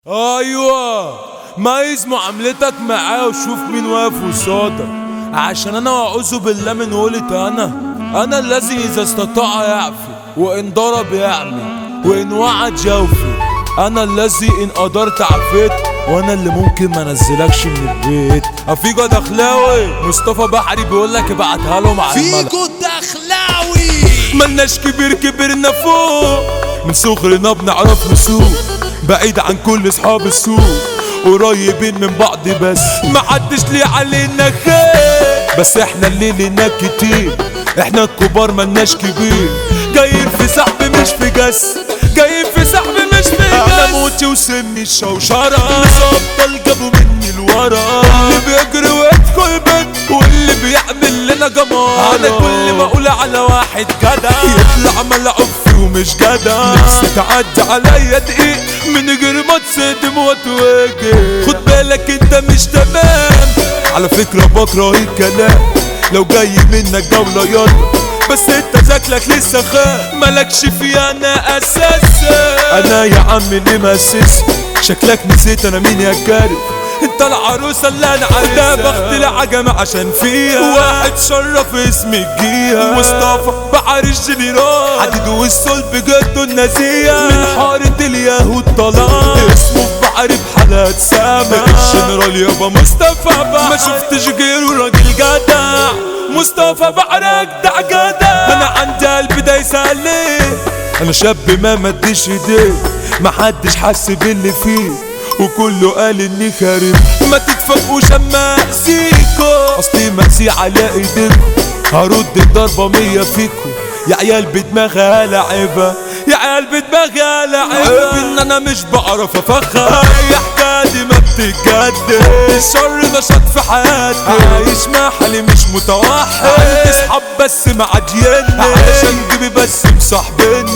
ايوه ميز معاملتك معاه وشوف مين واقف قصادك عشان انا واعوذ بالله من قولة انا انا الذي اذا استطاع يعفي وان ضرب يعمي وان وعد يوفي انا الذي ان قدرت عفيت وانا اللي ممكن ما انزلكش من البيت افيجو دخلاوي مصطفى بحري بيقول لك ابعتها لهم على الملأ فيجو الدخلاوي ملناش كبير كبرنا فوق من صغرنا بنعرف نسوق بعيد عن كل اصحاب السوق قريبين من بعض بس محدش ليه علينا خير بس احنا اللي لنا كتير احنا الكبار ملناش كبير جايين في سحب مش في جس جايين في سحب مش في جس انا موتي وسني الشوشرة ناس ابطال جابوا مني الورا اللي بيجري ويدخل بيت واللي بيعمل لنا جمال انا كل ما اقول على واحد جدع يطلع ملعوب فيه ومش جدع نفسي تعدي عليا دقيق من غير ما تصدم وتواجه خد بالك انت مش تمام على فكرة بكره الكلام لو جاي منك جولة يلا بس انت شكلك لسه خام مالكش فيها انا اساسا انا يا عم اللي مأسس شكلك نسيت انا مين يا كارف انت العروسة اللي انا عايزها بخت العجمة عشان فيها واحد شرف اسمي الجيها مصطفى بحر الجنرال حديد والصلب جده النزيه من حارة اليهود طلع اسمه في بحر بحالات سامع الجنرال يابا مصطفى بحر ما شفتش غيره راجل جدع مصطفى بحر اجدع جدع انا عندي قلب ده يسألني انا شاب ما مديش ايديه محدش حس باللي فيه وكله قال اني خارب ما تتفاجئوش اما اذيكوا اصلي مأسي على ايديكوا هرد الضربة مية فيكوا يا عيال بدماغها لعبة يا عيال بدماغها لعبة ان انا مش بعرف افخر اي حكاية ما بتتجدد الشر نشاط في حياتي عايش مع حالي مش متوحد عندي اصحاب بس معديني علشان جيبي بس مصاحبيني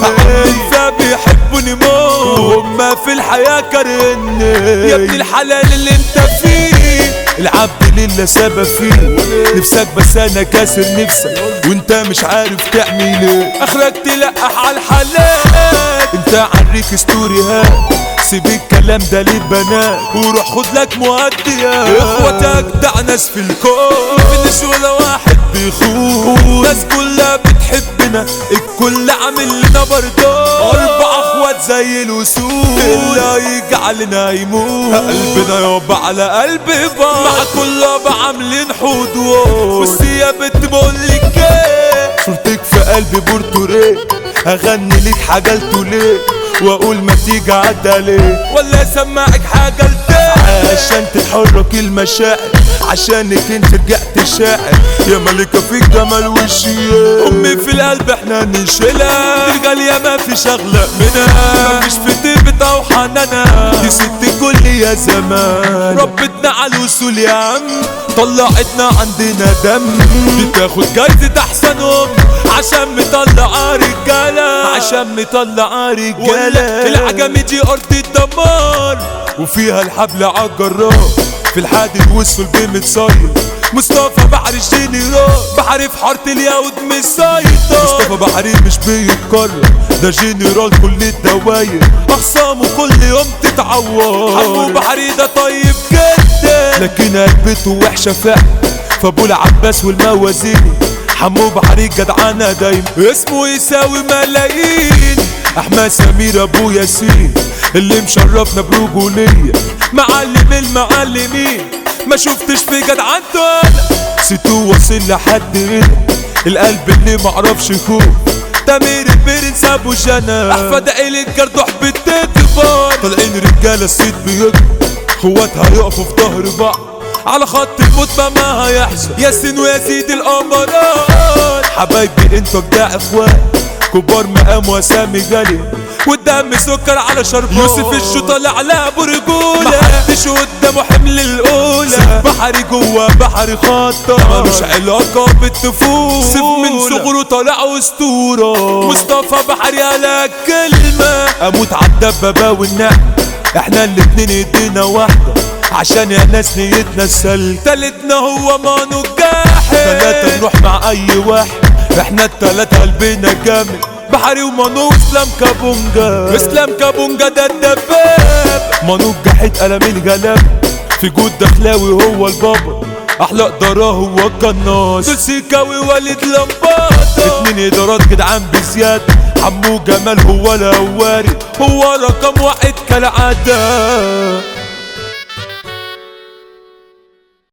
فبيحبوني موت وهم في الحياة كارهني يا ابن الحلال اللي انت فيه العبد لله سبب فيه نفسك بس انا كاسر نفسك وانت مش عارف تعمل ايه اخرك تلقح على الحلال انت عريك ستوريهات سيب الكلام ده للبنات وروح خد لك مؤدية اخواتك ده ناس في الكون مفيش ولا واحد بيخون ناس كلها بتحبنا الكل عامل لنا برضه اربع اخوات زي الوسود اللي يجعلنا يموت قلبنا يابا على قلب بعض مع كل ابا عاملين حدود بس يا بنت بقول لك ايه صورتك في قلبي بورتوريه اغني ليك حاجه ليه واقول ما تيجي عدى ليه ولا اسمعك حاجه لتاني عشان تتحرك المشاعر عشانك انت رجعت شاعر يا ملكة في الجمال والشياء امي في القلب احنا نشيلها رجال يا ما في شغلة منها مفيش في طيبتها وحنانها دي ست كل يا زمان ربتنا على الوصول يا عم طلعتنا عندنا دم دي تاخد جايزة احسن ام عشان مطلعة رجالة عشان مطلعة رجالة العجمي دي ارض الدمار وفيها الحبل عالجرار في الحادث وصل بمتصير مصطفى بحر الجنرال بحري في حارة اليهود مسيطر مصطفى بحري مش بيتكرر ده جنرال كل الدواير اخصامه كل يوم تتعور حمو بحري ده طيب جدا لكن قلبته وحشة فعلا فابو العباس والموازين حمو بحري جدعانة دايما اسمه يساوي ملايين احمد سمير ابو ياسين اللي مشرفنا برجولية معلم المعلمين ما شفتش في جدعنته انا ستو وصل لحد هنا القلب اللي معرفش خوف تمير البرنس ابو جنى احفاد عيلة جردوح بتكبر طالعين رجالة الصيد بيكبر خواتها يقفوا في ظهر بعض على خط الموت ما ما هيحصل ياسين ويزيد الامراء حبايبي انتوا جدع اخوان كبار مقام واسامي غالية والدم سكر على شربات يوسف الشو طالع لعبه رجولة محدش قدامه حمل الأولى بحري جوا بحري خطة ملوش علاقة بالطفولة سيف من صغره طالع أسطورة مصطفى بحري على كلمة أموت عالدبابة والنعم احنا الاتنين ايدينا واحدة عشان يا ناس نيتنا سل تالتنا هو مانو الجاحد تلاتة نروح مع أي واحد احنا التلاتة قلبنا جامد بحري ومانو اسلام كابونجا اسلام كابونجا ده الدباب مانو جحد قلم الغلاب في جود دخلاوي هو البابا احلى قدرة هو القناص دول سيكاوي وليد لمباطة اتنين ادارات جدعان بزيادة حمو جمال هو الهواري هو رقم واحد كالعادة